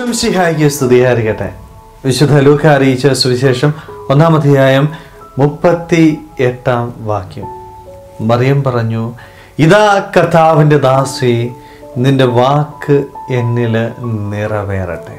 ഈശോംശിഹായിക്ക് സ്തുതിയായിരിക്കട്ടെ വിശുദ്ധ ലൂക്ക അറിയിച്ച സുവിശേഷം ഒന്നാം അധ്യായം മുപ്പത്തി എട്ടാം വാക്യം മറിയം പറഞ്ഞു ഇതാ കർത്താവിൻ്റെ ദാസി നിന്റെ വാക്ക് എന്നിൽ നിറവേറട്ടെ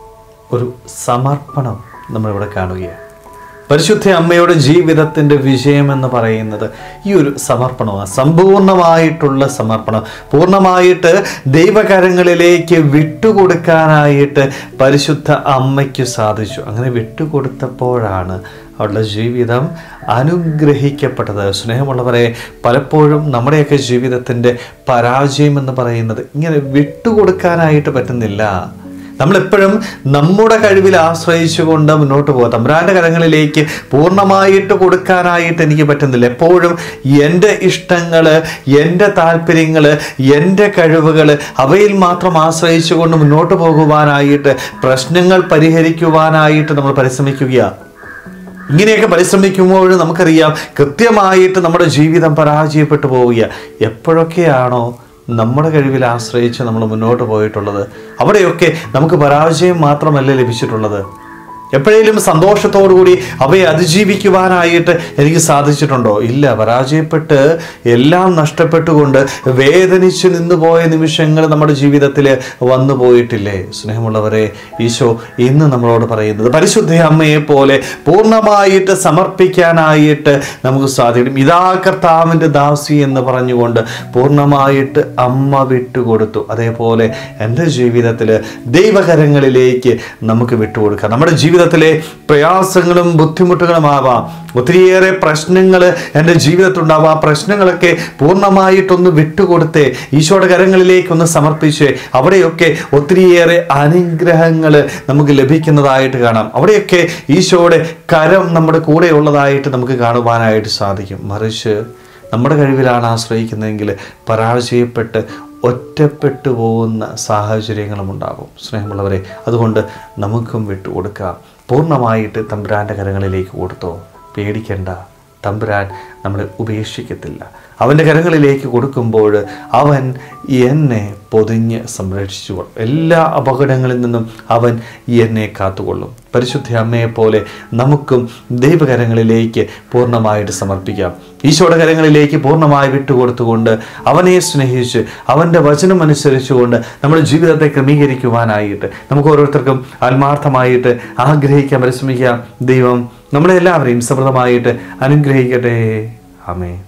ഒരു സമർപ്പണം നമ്മളിവിടെ കാണുകയാണ് പരിശുദ്ധ അമ്മയുടെ ജീവിതത്തിൻ്റെ വിജയം എന്ന് പറയുന്നത് ഈ ഒരു സമർപ്പണമാണ് സമ്പൂർണ്ണമായിട്ടുള്ള സമർപ്പണം പൂർണ്ണമായിട്ട് ദൈവകരങ്ങളിലേക്ക് വിട്ടുകൊടുക്കാനായിട്ട് പരിശുദ്ധ അമ്മയ്ക്ക് സാധിച്ചു അങ്ങനെ വിട്ടുകൊടുത്തപ്പോഴാണ് അവളുടെ ജീവിതം അനുഗ്രഹിക്കപ്പെട്ടത് സ്നേഹമുള്ളവരെ പലപ്പോഴും നമ്മുടെയൊക്കെ ജീവിതത്തിൻ്റെ പരാജയം എന്ന് പറയുന്നത് ഇങ്ങനെ വിട്ടുകൊടുക്കാനായിട്ട് പറ്റുന്നില്ല നമ്മളെപ്പോഴും നമ്മുടെ കഴിവിൽ ആശ്രയിച്ചുകൊണ്ട് മുന്നോട്ട് പോകുക തമ്പുരാൻ്റെ കരങ്ങളിലേക്ക് പൂർണ്ണമായിട്ട് കൊടുക്കാനായിട്ട് എനിക്ക് പറ്റുന്നില്ല എപ്പോഴും എൻ്റെ ഇഷ്ടങ്ങൾ എൻ്റെ താല്പര്യങ്ങൾ എൻ്റെ കഴിവുകൾ അവയിൽ മാത്രം ആശ്രയിച്ചുകൊണ്ട് മുന്നോട്ട് പോകുവാനായിട്ട് പ്രശ്നങ്ങൾ പരിഹരിക്കുവാനായിട്ട് നമ്മൾ പരിശ്രമിക്കുകയാണ് ഇങ്ങനെയൊക്കെ പരിശ്രമിക്കുമ്പോൾ നമുക്കറിയാം കൃത്യമായിട്ട് നമ്മുടെ ജീവിതം പരാജയപ്പെട്ടു പോവുക എപ്പോഴൊക്കെയാണോ നമ്മുടെ കഴിവിൽ ആശ്രയിച്ച് നമ്മൾ മുന്നോട്ട് പോയിട്ടുള്ളത് അവിടെയൊക്കെ നമുക്ക് പരാജയം മാത്രമല്ല ലഭിച്ചിട്ടുള്ളത് എപ്പോഴേലും സന്തോഷത്തോടുകൂടി അവയെ അതിജീവിക്കുവാനായിട്ട് എനിക്ക് സാധിച്ചിട്ടുണ്ടോ ഇല്ല പരാജയപ്പെട്ട് എല്ലാം നഷ്ടപ്പെട്ടുകൊണ്ട് വേദനിച്ച് നിന്നുപോയ നിമിഷങ്ങൾ നമ്മുടെ ജീവിതത്തിൽ വന്നു പോയിട്ടില്ലേ സ്നേഹമുള്ളവരെ ഈശോ ഇന്ന് നമ്മളോട് പറയുന്നത് പരിശുദ്ധ അമ്മയെ പോലെ പൂർണ്ണമായിട്ട് സമർപ്പിക്കാനായിട്ട് നമുക്ക് സാധിക്കും ഇതാ കർത്താവിൻ്റെ ദാസി എന്ന് പറഞ്ഞുകൊണ്ട് പൂർണ്ണമായിട്ട് അമ്മ വിട്ടുകൊടുത്തു അതേപോലെ എൻ്റെ ജീവിതത്തിൽ ദൈവകരങ്ങളിലേക്ക് നമുക്ക് വിട്ടുകൊടുക്കാം നമ്മുടെ ജീവിതത്തിലെ പ്രയാസങ്ങളും ബുദ്ധിമുട്ടുകളുമാവാം ഒത്തിരിയേറെ പ്രശ്നങ്ങൾ എൻ്റെ ജീവിതത്തിലുണ്ടാവാം ആ പ്രശ്നങ്ങളൊക്കെ പൂർണ്ണമായിട്ടൊന്ന് വിട്ടുകൊടുത്തേ ഈശോയുടെ കരങ്ങളിലേക്ക് ഒന്ന് സമർപ്പിച്ച് അവിടെയൊക്കെ ഒത്തിരിയേറെ അനുഗ്രഹങ്ങൾ നമുക്ക് ലഭിക്കുന്നതായിട്ട് കാണാം അവിടെയൊക്കെ ഈശോയുടെ കരം നമ്മുടെ കൂടെ ഉള്ളതായിട്ട് നമുക്ക് കാണുവാനായിട്ട് സാധിക്കും മറിച്ച് നമ്മുടെ കഴിവിലാണ് ആശ്രയിക്കുന്നതെങ്കിൽ പരാജയപ്പെട്ട് ഒറ്റപ്പെട്ടു പോകുന്ന സാഹചര്യങ്ങളും ഉണ്ടാകും സ്നേഹമുള്ളവരെ അതുകൊണ്ട് നമുക്കും വിട്ടുകൊടുക്കാം പൂർണ്ണമായിട്ട് തമ്പുരാൻ്റെ കരങ്ങളിലേക്ക് കൊടുത്തോ പേടിക്കണ്ട തമ്പുരാൻ നമ്മളെ ഉപേക്ഷിക്കത്തില്ല അവൻ്റെ കരങ്ങളിലേക്ക് കൊടുക്കുമ്പോൾ അവൻ എന്നെ പൊതിഞ്ഞ് സംരക്ഷിച്ചുകൊള്ളും എല്ലാ അപകടങ്ങളിൽ നിന്നും അവൻ എന്നെ കാത്തുകൊള്ളും പരിശുദ്ധ അമ്മയെപ്പോലെ നമുക്കും ദൈവകരങ്ങളിലേക്ക് പൂർണ്ണമായിട്ട് സമർപ്പിക്കാം ഈശോയുടെ കരങ്ങളിലേക്ക് പൂർണ്ണമായി വിട്ടുകൊടുത്തുകൊണ്ട് അവനെ സ്നേഹിച്ച് അവൻ്റെ വചനം അനുസരിച്ചുകൊണ്ട് നമ്മുടെ ജീവിതത്തെ ക്രമീകരിക്കുവാനായിട്ട് നമുക്ക് ഓരോരുത്തർക്കും ആത്മാർത്ഥമായിട്ട് ആഗ്രഹിക്കാൻ പരിശ്രമിക്കാം ദൈവം നമ്മളെല്ലാവരെയും സമൃദ്ധമായിട്ട് അനുഗ്രഹിക്കട്ടെ ആമേ